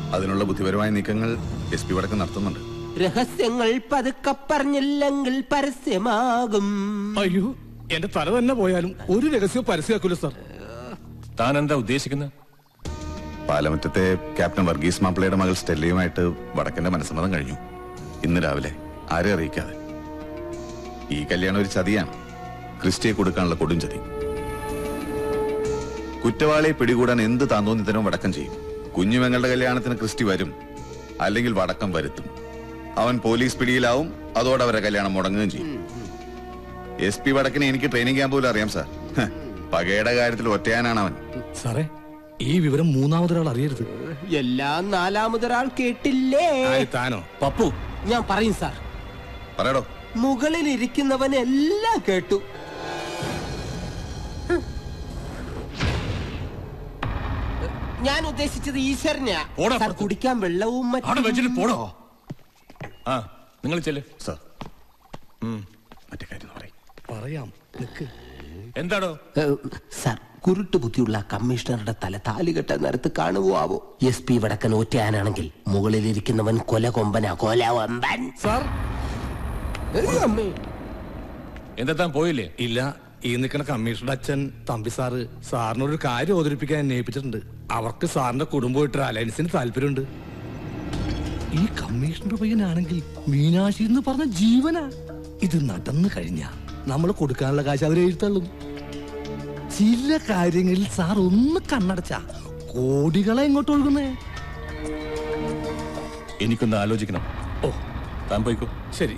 അതിനുള്ള ബുദ്ധിപരമായ നീക്കങ്ങൾ എസ് പി വടക്കം നടത്തുന്നുണ്ട് രഹസ്യങ്ങൾ പതുക്കെ പറഞ്ഞില്ലെങ്കിൽ പരസ്യമാകും അയ്യോ എന്റെ തല തന്നെ പോയാലും ഒരു രഹസ്യവും പരസ്യമാക്കൂല സാർ താൻ എന്താ ഉദ്ദേശിക്കുന്നത് പാലമറ്റത്തെ ക്യാപ്റ്റൻ വർഗീസ് മാപ്പിളയുടെ മകൾ സ്റ്റെല്ലയുമായിട്ട് വടക്കന്റെ മനസ്സമ്മതം കഴിഞ്ഞു ഇന്ന് രാവിലെ ആരെ അറിയിക്കാതെ ഈ കല്യാണം ഒരു ചതിയാണ് ക്രിസ്റ്റിയെ കൊടുക്കാനുള്ള കൊടും ചതി കുറ്റവാളിയെ പിടികൂടാൻ എന്ത് താന്തോന്നിത്തരവും വടക്കം ചെയ്യും കുഞ്ഞുമങ്ങളുടെ കല്യാണത്തിന് ക്രിസ്റ്റി വരും അല്ലെങ്കിൽ വടക്കം വരുത്തും അവൻ പോലീസ് പിടിയിലാവും അതോടെ അവരെ കല്യാണം മുടങ്ങുകയും ചെയ്യും എസ് പി വടക്കിനെ എനിക്ക് ട്രെയിനിങ് ക്യാമ്പ് പോലും അറിയാം സാർ ഹ്, പകയുടെ കാര്യത്തിൽ ഒറ്റയാനാണ് അവൻ സാറേ ഈ വിവരം മൂന്നാമതൊരാൾ അറിയരുത് എല്ലാം നാലാമതൊരാൾ കേട്ടില്ലേ ആര് താനോ പപ്പു ഞാൻ പറയും സാർ പറയടോ മുകളിൽ ഇരിക്കുന്നവൻ എല്ലാം കേട്ടു ഞാൻ ഉദ്ദേശിച്ചത് ഈശ്വരനെയാ പോടാ സാർ പുറത്ത്. കുടിക്കാൻ വെള്ളവും അവിടെ വെച്ചിട്ട് പോടോ ആ നിങ്ങൾ ചെല്ല് സാർ മറ്റേ കാര്യം പറയും പറയാം നിക്ക് എന്താടോ ഏഹ്, സാർ കുരുട്ട് ബുദ്ധിയുള്ള കമ്മീഷണറുടെ തല താലി കെട്ട നേരത്ത് കാണുവാവോ എസ് പി വടക്കൻ ഒറ്റയാനാണെങ്കിൽ മുകളിലിരിക്കുന്നവൻ കൊല കൊമ്പനാ കൊല കൊമ്പൻ സാർ ഏയ് അമ്മേ. എന്താ താൻ പോയില്ലേ ഇല്ല ഈ നിൽക്കുന്ന കമ്മീഷണറുടെ അച്ഛൻ തമ്പി സാറ് സാറിനൊരു കാര്യം അവതരിപ്പിക്കാൻ ഏൽപ്പിച്ചിട്ടുണ്ട് അവർക്ക് സാറിന്റെ കുടുംബമായിട്ട് അലയൻസിന് താല്പര്യമുണ്ട് ഈ കമ്മീഷണർ പയ്യനാണെങ്കിൽ മീനാക്ഷി എന്ന് പറഞ്ഞ ജീവനാ ഇത് നടന്നു കഴിഞ്ഞ നമ്മൾ കൊടുക്കാനുള്ള കാശ് അവരെ എഴുത്തള്ളും ചില കാര്യങ്ങളിൽ സാർ ഒന്ന് കണ്ണടച്ച കോടികളെ ഇങ്ങോട്ട് ഒഴുകുന്നേ എനിക്കൊന്ന് ആലോചിക്കണം ഓ താൻ പോയിക്കോ ശരി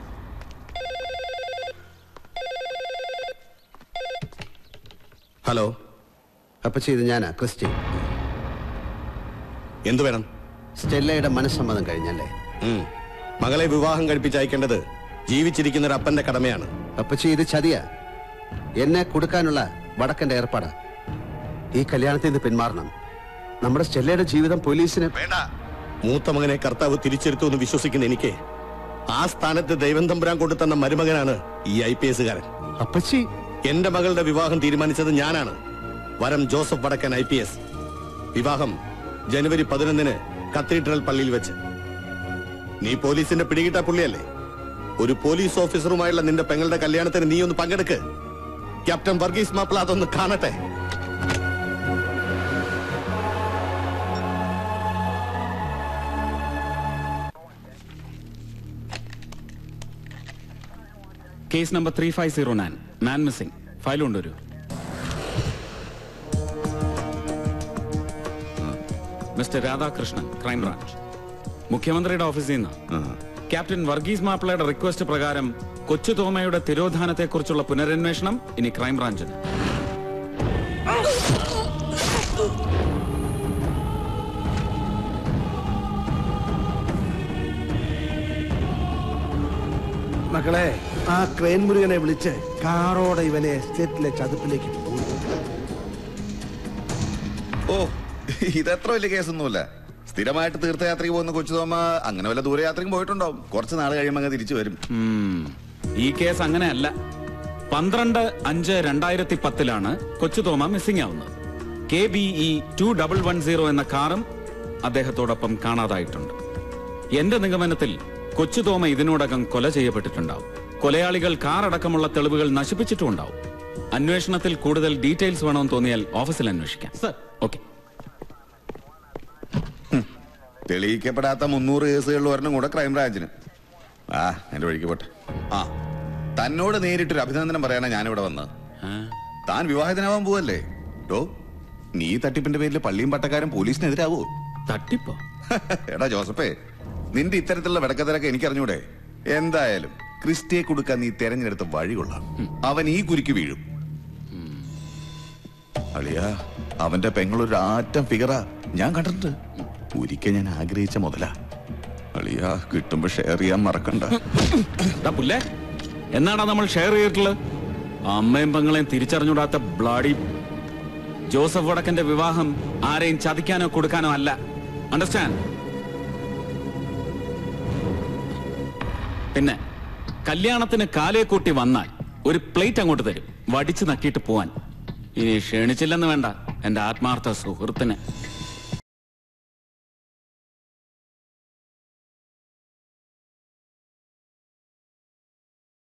ഹലോ അപ്പച്ചി ഇത് ഞാനാ ക്രിസ്റ്റി എന്തു വേണം സ്റ്റെല്ലയുടെ മനസ്സമ്മതം കഴിഞ്ഞല്ലേ ഉം. മകളെ വിവാഹം കഴിപ്പിച്ച് അയക്കേണ്ടത് ജീവിച്ചിരിക്കുന്ന ഒരു അപ്പന്റെ കടമയാണ് അപ്പച്ചി ഇത് ചതിയാ എന്നെ കൊടുക്കാനുള്ള വടക്കന്റെ ഏർപ്പാടാ ഈ കല്യാണത്തിൽ നിന്ന് പിന്മാറണം നമ്മുടെ സ്റ്റെല്ലയുടെ ജീവിതം പോലീസിന് വേണ്ട മൂത്ത മകനെ കർത്താവ് തിരിച്ചെടുത്തു എന്ന് വിശ്വസിക്കുന്ന എനിക്ക് ആ സ്ഥാനത്ത് ദൈവം തമ്പുരാൻ കൊണ്ടു തന്ന മരുമകനാണ് ഈ ഐ പി എസുകാരൻ അപ്പച്ചി എന്റെ മകളുടെ വിവാഹം തീരുമാനിച്ചത് ഞാനാണ് വരം ജോസഫ് വടക്കൻ ഐ പി എസ് വിവാഹം ജനുവരി പതിനൊന്നിന് കത്തീഡ്രൽ പള്ളിയിൽ വെച്ച് നീ പോലീസിന്റെ പിടികിട്ട പുള്ളിയല്ലേ ഒരു പോലീസ് ഓഫീസറുമായുള്ള നിന്റെ പെങ്ങളുടെ കല്യാണത്തിന് നീ ഒന്ന് പങ്കെടുക്ക് ക്യാപ്റ്റൻ വർഗീസ് മാപ്പിള അതൊന്ന് കാണട്ടെ case number three five zero nine man missing file കൊണ്ടുവരൂ മിസ്റ്റർ രാധാകൃഷ്ണൻ ക്രൈംബ്രാഞ്ച് മുഖ്യമന്ത്രിയുടെ ഓഫീസിൽ നിന്ന് ക്യാപ്റ്റൻ വർഗീസ് മാപ്പിളയുടെ റിക്വസ്റ്റ് പ്രകാരം കൊച്ചു തോമയുടെ തിരോധാനത്തെക്കുറിച്ചുള്ള പുനരന്വേഷണം ഇനി ക്രൈംബ്രാഞ്ചിന് മക്കളെ ആ ക്രെയിൻ മുരുകനെ വിളിച്ച് കാറോടെ ഇവനെ എസ്റ്റേറ്റിലെ ചതുപ്പിലേക്ക് പോയി ഓ ഇതത്ര വലിയ കേസൊന്നുമില്ല സ്ഥിരമായിട്ട് തീർത്ഥയാത്രയ്ക്ക് പോകുന്ന കൊച്ചുതോമ അങ്ങനെ വല്ല ദൂരയാത്രയ്ക്കും പോയിട്ടുണ്ടാവും കുറച്ച് നാൾ കഴിയുമ്പോൾ അങ്ങ് തിരിച്ചു വരും ഉം. ഈ കേസ് അങ്ങനെയല്ല പന്ത്രണ്ട് അഞ്ച് രണ്ടായിരത്തി പത്തിലാണ് കൊച്ചു തോമ മിസ്സിംഗ് ആവുന്നത് K B E two double one zero എന്ന കാറും അദ്ദേഹത്തോടൊപ്പം കാണാതായിട്ടുണ്ട് എന്റെ നിഗമനത്തിൽ കൊച്ചു തോമ ഇതിനോടകം കൊല ചെയ്യപ്പെട്ടിട്ടുണ്ടാവും കൊലയാളികൾ കാർ അടക്കമുള്ള തെളിവുകൾ നശിപ്പിച്ചിട്ടുണ്ടാവും അന്വേഷണത്തിൽ കൂടുതൽ ഡീറ്റെയിൽസ് വേണമെന്ന് തോന്നിയാൽ ഓഫീസിൽ അന്വേഷിക്കാം സർ ഓക്കെ തെളിയിക്കപ്പെടാത്ത മുന്നൂറ് കേസുകളിൽ ഒരെണ്ണം കൂടെ ക്രൈംബ്രാഞ്ചിന് ആ എന്റെ വഴിക്ക് പോട്ടെ ആ തന്നോട് നേരിട്ടൊരു അഭിനന്ദനം പറയാനാ ഞാനിവിടെ വന്നത് താൻ വിവാഹിതനാവാൻ പോവല്ലേ ഡോ നീ ഈ തട്ടിപ്പിന്റെ പേരിൽ പള്ളിയും പട്ടക്കാരും പോലീസിനെതിരാവോ തട്ടിപ്പോ എടാ ജോസഫേ നിന്റെ ഇത്തരത്തിലുള്ള വെടക്കത്തിലൊക്കെ എനിക്കറിഞ്ഞൂടെ എന്തായാലും ക്രിസ്റ്റിയെ കൊടുക്കാൻ നീ തെരഞ്ഞെടുത്ത വഴി കൊള്ളാം അവൻ ഈ കുരുക്ക് വീഴും അളിയാ അവന്റെ പെങ്ങളൊരു ആറ്റം ഫിഗറാ ഞാൻ കണ്ടിട്ടുണ്ട് ഒരിക്കൽ ഞാൻ ആഗ്രഹിച്ച മുതലാ അളിയാ കിട്ടുമ്പോ ഷെയർ ചെയ്യാൻ മറക്കണ്ട ദാ പുല്ലേ എന്നാടാ നമ്മൾ ഷെയർ ചെയ്തിട്ടുള്ളത് അമ്മയും പെങ്ങളെയും തിരിച്ചറിഞ്ഞൂടാത്ത ബ്ലാഡി ജോസഫ് വടക്കന്റെ വിവാഹം ആരെയും ചതിക്കാനോ കൊടുക്കാനോ അല്ല അണ്ടർസ്റ്റാൻഡ് പിന്നെ കല്യാണത്തിന് കാലേ കൂട്ടി വന്നാൽ ഒരു പ്ലേറ്റ് അങ്ങോട്ട് തരും വടിച്ചു നക്കിയിട്ട് പോവാൻ ഇനി ക്ഷണിച്ചില്ലെന്ന് വേണ്ട എന്റെ ആത്മാർത്ഥ സുഹൃത്തിന്